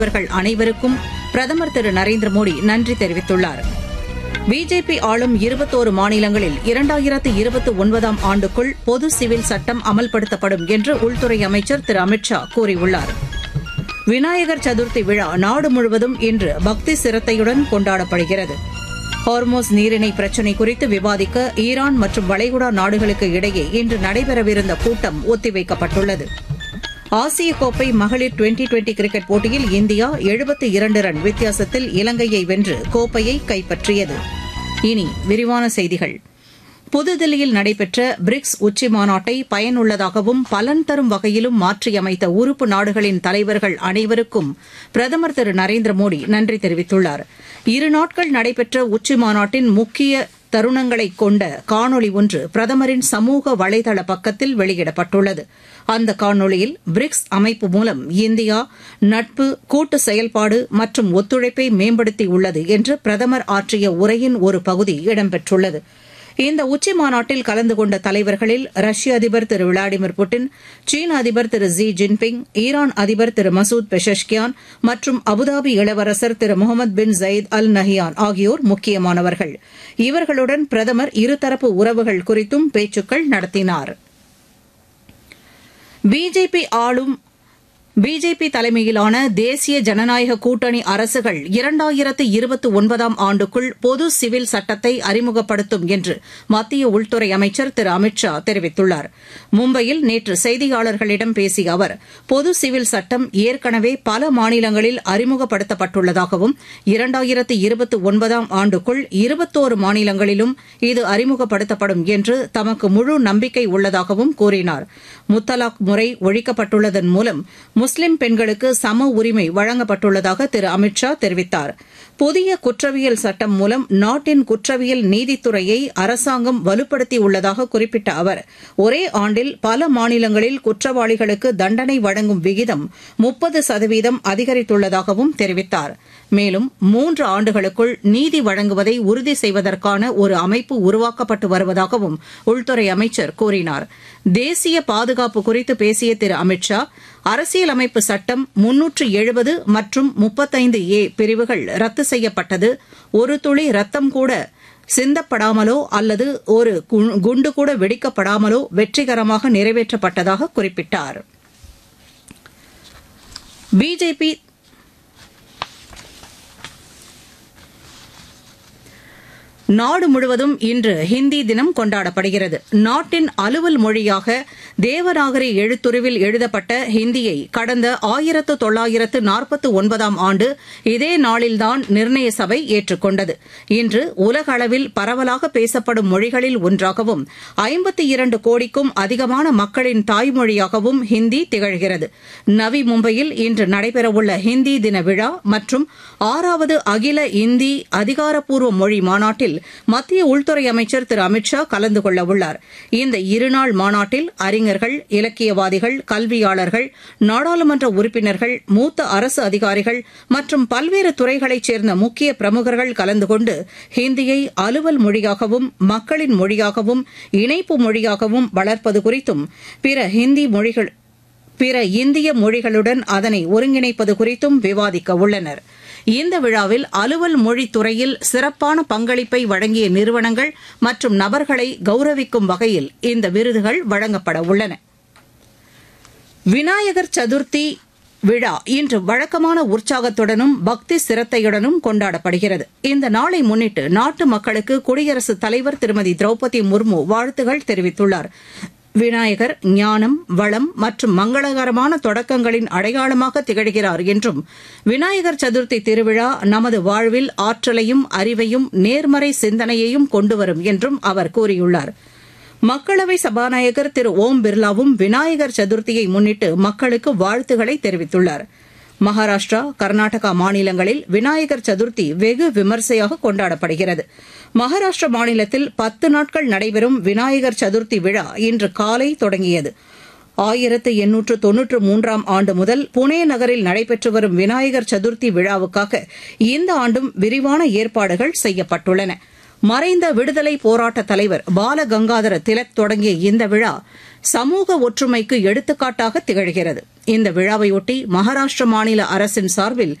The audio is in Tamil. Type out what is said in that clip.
இவர்கள் அனைவருக்கும் பிரதமர் திரு நரேந்திர மோடி நன்றி தெரிவித்துள்ளார் பிஜேபி ஆளும் இருபத்தோரு மாநிலங்களில் இரண்டாயிரத்து இருபத்தி ஒன்பதாம் ஆண்டுக்குள் பொது சிவில் சட்டம் அமல்படுத்தப்படும் என்று உள்துறை அமைச்சர் திரு அமித் ஷா கூறியுள்ளார் விநாயகர் சதுர்த்தி விழா நாடு முழுவதும் இன்று பக்தி சிரத்தையுடன் கொண்டாடப்படுகிறது ஹார்மோஸ் நீரிணை பிரச்சினை குறித்து விவாதிக்க ஈரான் மற்றும் வளைகுடா நாடுகளுக்கு இடையே இன்று நடைபெறவிருந்த கூட்டம் ஒத்திவைக்கப்பட்டுள்ளது ஆசிய கோப்பை மகளிர் டுவெண்டி டுவெண்டி கிரிக்கெட் போட்டியில் இந்தியா எழுபத்தி இரண்டு ரன் வித்தியாசத்தில் இலங்கையை வென்று கோப்பையை கைப்பற்றியது இனி விரிவான செய்திகள் புதுதில்லியில் நடைபெற்ற பிரிக்ஸ் உச்சி மாநாட்டை பயனுள்ளதாகவும் பலன் தரும் வகையிலும் மாற்றியமைத்த உறுப்பு நாடுகளின் தலைவர்கள் அனைவருக்கும் பிரதமர் திரு நரேந்திர மோடி நன்றி தெரிவித்துள்ளார் இரு நாட்கள் நடைபெற்ற உச்சி மாநாட்டின் முக்கிய தருணங்களை கொண்ட காணொலி ஒன்று பிரதமரின் சமூக வலைதள பக்கத்தில் வெளியிடப்பட்டுள்ளது அந்த காணொலியில் பிரிக்ஸ் அமைப்பு மூலம் இந்தியா நட்பு கூட்டு செயல்பாடு மற்றும் ஒத்துழைப்பை மேம்படுத்தியுள்ளது என்று பிரதமர் ஆற்றிய உரையின் ஒரு பகுதி இடம்பெற்றுள்ளது இந்த உச்சி மாநாட்டில் கலந்து கொண்ட தலைவர்களில் ரஷ்ய அதிபர் திரு விளாடிமிர் புட்டின் சீன அதிபர் திரு ஜி ஜின்பிங் ஈரான் அதிபர் திரு மசூத் பெஷஷ்கியான் மற்றும் அபுதாபி இளவரசர் திரு முகமது பின் ஜயீத் அல் நஹியான் ஆகியோர் முக்கியமானவர்கள் இவர்களுடன் பிரதமர் இருதரப்பு உறவுகள் குறித்தும் பேச்சுக்கள் நடத்தினார் பிஜேபி ஆளும் பிஜேபி தலைமையிலான தேசிய ஜனநாயக கூட்டணி அரசுகள் இரண்டாயிரத்து இருபத்தி ஒன்பதாம் ஆண்டுக்குள் பொது சிவில் சட்டத்தை அறிமுகப்படுத்தும் என்று மத்திய உள்துறை அமைச்சர் திரு அமித் ஷா தெரிவித்துள்ளார் மும்பையில் நேற்று செய்தியாளர்களிடம் பேசிய அவர் பொது சிவில் சட்டம் ஏற்கனவே பல மாநிலங்களில் அறிமுகப்படுத்தப்பட்டுள்ளதாகவும் இரண்டாயிரத்து இருபத்தி ஒன்பதாம் ஆண்டுக்குள் இருபத்தோரு மாநிலங்களிலும் இது அறிமுகப்படுத்தப்படும் என்று தமக்கு முழு நம்பிக்கை உள்ளதாகவும் கூறினார் முத்தலாக் முறை ஒழிக்கப்பட்டுள்ளதன் மூலம் முஸ்லிம் பெண்களுக்கு சம உரிமை வழங்கப்பட்டுள்ளதாக திரு அமித் ஷா தெரிவித்தார் புதிய குற்றவியல் சட்டம் மூலம் நாட்டின் குற்றவியல் நீதித்துறையை அரசாங்கம் வலுப்படுத்தியுள்ளதாக குறிப்பிட்ட அவர் ஒரே ஆண்டில் பல மாநிலங்களில் குற்றவாளிகளுக்கு தண்டனை வழங்கும் விகிதம் முப்பது சதவீதம் அதிகரித்துள்ளதாகவும் தெரிவித்தார் மேலும் மூன்று ஆண்டுகளுக்குள் நீதி வழங்குவதை உறுதி செய்வதற்கான ஒரு அமைப்பு உருவாக்கப்பட்டு வருவதாகவும் உள்துறை அமைச்சர் கூறினார் தேசிய பாதுகாப்பு குறித்து பேசிய திரு அமித் ஷா அரசியலமைப்பு சட்டம் முன்னூற்று எழுபது மற்றும் முப்பத்தைந்து ஏ பிரிவுகள் ரத்து செய்யப்பட்டது ஒரு துளி ரத்தம் கூட சிந்தப்படாமலோ அல்லது ஒரு குண்டு கூட வெடிக்கப்படாமலோ வெற்றிகரமாக நிறைவேற்றப்பட்டதாக குறிப்பிட்டார் பிஜேபி நாடு முழுவதும் இன்று ஹிந்தி தினம் கொண்டாடப்படுகிறது நாட்டின் அலுவல் மொழியாக தேவநாகரி எழுத்துருவில் எழுதப்பட்ட ஹிந்தியை கடந்த ஆயிரத்து தொள்ளாயிரத்து நாற்பத்து ஒன்பதாம் ஆண்டு இதே நாளில்தான் நிர்ணய சபை ஏற்றுக்கொண்டது இன்று உலக அளவில் பரவலாக பேசப்படும் மொழிகளில் ஒன்றாகவும் ஐம்பத்தி இரண்டு கோடிக்கும் அதிகமான மக்களின் தாய்மொழியாகவும் ஹிந்தி திகழ்கிறது நவி மும்பையில் இன்று நடைபெறவுள்ள ஹிந்தி தின விழா மற்றும் ஆறாவது அகில இந்தி அதிகாரப்பூர்வ மொழி மாநாட்டில் மத்திய உள்துறை அமைச்சர் திரு அமித் ஷா கலந்து கொள்ள உள்ளார் இந்த இருநாள் மாநாட்டில் அறிஞர்கள் இலக்கியவாதிகள் கல்வியாளர்கள் நாடாளுமன்ற உறுப்பினர்கள் மூத்த அரசு அதிகாரிகள் மற்றும் பல்வேறு துறைகளைச் சேர்ந்த முக்கிய பிரமுகர்கள் கலந்து கொண்டு ஹிந்தியை அலுவல் மொழியாகவும் மக்களின் மொழியாகவும் இணைப்பு மொழியாகவும் வளர்ப்பது குறித்தும் பிற ஹிந்தி மொழிகள் பிற இந்திய மொழிகளுடன் அதனை ஒருங்கிணைப்பது குறித்தும் விவாதிக்க உள்ளனா் இந்த விழாவில் அலுவல் மொழித் துறையில் சிறப்பான பங்களிப்பை வழங்கிய நிறுவனங்கள் மற்றும் நபர்களை கௌரவிக்கும் வகையில் இந்த விருதுகள் வழங்கப்பட உள்ளன விநாயகர் சதுர்த்தி விழா இன்று வழக்கமான உற்சாகத்துடனும் பக்தி சிரத்தையுடனும் கொண்டாடப்படுகிறது இந்த நாளை முன்னிட்டு நாட்டு மக்களுக்கு குடியரசுத் தலைவர் திருமதி திரௌபதி முர்மு வாழ்த்துகள் தெரிவித்துள்ளார் விநாயகர் ஞானம் வளம் மற்றும் மங்களகரமான தொடக்கங்களின் அடையாளமாக திகழ்கிறார் என்றும் விநாயகர் சதுர்த்தி திருவிழா நமது வாழ்வில் ஆற்றலையும் அறிவையும் நேர்மறை சிந்தனையையும் கொண்டுவரும் என்றும் அவர் கூறியுள்ளார் மக்களவை சபாநாயகர் திரு ஓம் பிர்லாவும் விநாயகர் சதுர்த்தியை முன்னிட்டு மக்களுக்கு வாழ்த்துக்களை தெரிவித்துள்ளார் மகாராஷ்டிரா கர்நாடகா மாநிலங்களில் விநாயகர் சதுர்த்தி வெகு விமர்சையாக கொண்டாடப்படுகிறது மகாராஷ்டிரா மாநிலத்தில் பத்து நாட்கள் நடைபெறும் விநாயகர் சதுர்த்தி விழா இன்று காலை தொடங்கியது ஆயிரத்து எண்ணூற்று தொன்னூற்று மூன்றாம் ஆண்டு முதல் புனே நகரில் நடைபெற்று வரும் விநாயகர் சதுர்த்தி விழாவுக்காக இந்த ஆண்டும் விரிவான ஏற்பாடுகள் செய்யப்பட்டுள்ளன மறைந்த விடுதலை போராட்ட தலைவர் பாலகங்காதர திலக் தொடங்கிய இந்த விழா சமூக ஒற்றுமைக்கு எடுத்துக்காட்டாக திகழ்கிறது இந்த விழாவையொட்டி மகாராஷ்டிர மாநில அரசின் சார்பில்